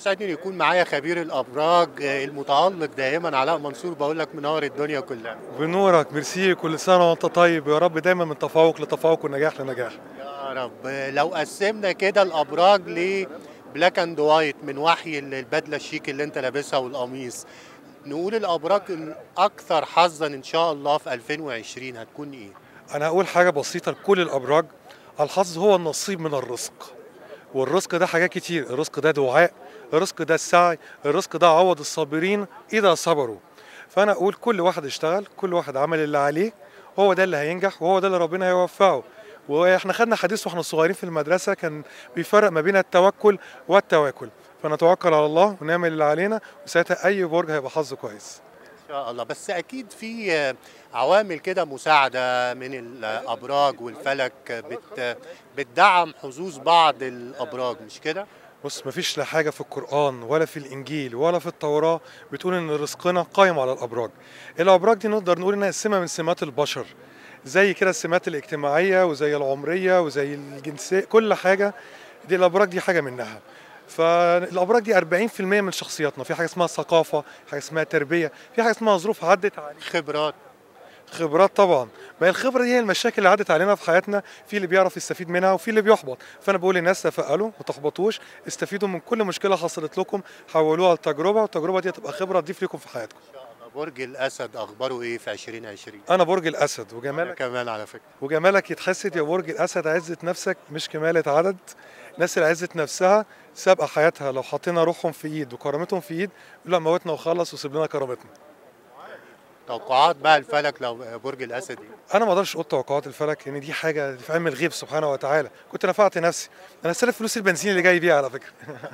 يسعدني ان يكون معايا خبير الابراج آه، المتالق دائما علاء منصور بقول لك منور الدنيا كلها بنورك ميرسي كل سنة وانت طيب يا رب دايما من تفوق لتفوق ونجاح لنجاح يا رب آه، لو قسمنا كده الابراج ل بلاك اند وايت من وحي البدله الشيك اللي انت لابسها والقميص نقول الابراج الاكثر حظا ان شاء الله في 2020 هتكون ايه؟ انا هقول حاجة بسيطة لكل الابراج الحظ هو النصيب من الرزق والرزق ده حاجات كتير الرزق ده دعاء الرزق ده السعي الرزق ده عوض الصابرين اذا صبروا فانا اقول كل واحد اشتغل كل واحد عمل اللي عليه هو ده اللي هينجح وهو ده اللي ربنا هيوفقه واحنا خدنا حديث واحنا صغيرين في المدرسة كان بيفرق ما بين التوكل والتواكل فنتوكل على الله ونعمل اللي علينا وساعتها اي برج هيبقى حظه كويس ان شاء الله بس اكيد في آه، عوامل كده مساعده من الابراج والفلك آه، بت بتدعم حظوظ بعض الابراج مش كده؟ بص مفيش لا حاجة في القرآن ولا في الإنجيل ولا في التوراة بتقول إن رزقنا قائم على الأبراج. الأبراج دي نقدر نقول إنها سمة من سمات البشر. زي كده السمات الاجتماعية وزي العمرية وزي الجنسية كل حاجة دي الأبراج دي حاجة منها. فالأبراج دي 40% من شخصياتنا، في حاجة اسمها ثقافة، حاجة اسمها تربية، في حاجة اسمها ظروف عدت علينا. خبرات خبرات طبعا ما هي الخبره دي هي المشاكل اللي عدت علينا في حياتنا في اللي بيعرف يستفيد منها وفي اللي بيحبط فانا بقول للناس تفائلوا ما تحبطوش استفيدوا من كل مشكله حصلت لكم حولوها لتجربه والتجربه دي هتبقى خبره تضيف لكم في حياتكم ان شاء الله برج الاسد اخباره ايه في 2020 انا برج الاسد انا وجمالك كمان على فكره وجمالك يتحسد يا برج الاسد عزه نفسك مش كماله عدد الناس اللي عزت نفسها سابقه حياتها لو حطينا روحهم في ايد وكرامتهم في ايد يقول لا موتنا وخلص وسيب لنا كرامتنا توقعات بقى الفلك لو برج الاسد ايه انا ما اقدرش اقول توقعات الفلك لان دي حاجه في علم الغيب سبحانه وتعالى كنت نفعت نفسي انا استلف فلوس البنزين اللي جاي بيها على فكره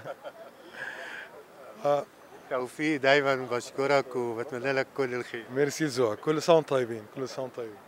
آه توفيق دايما بشكرك وبتمنى لك كل الخير ميرسي ذوقك كل سنه وانتم طيبين كل سنه وانتم طيبين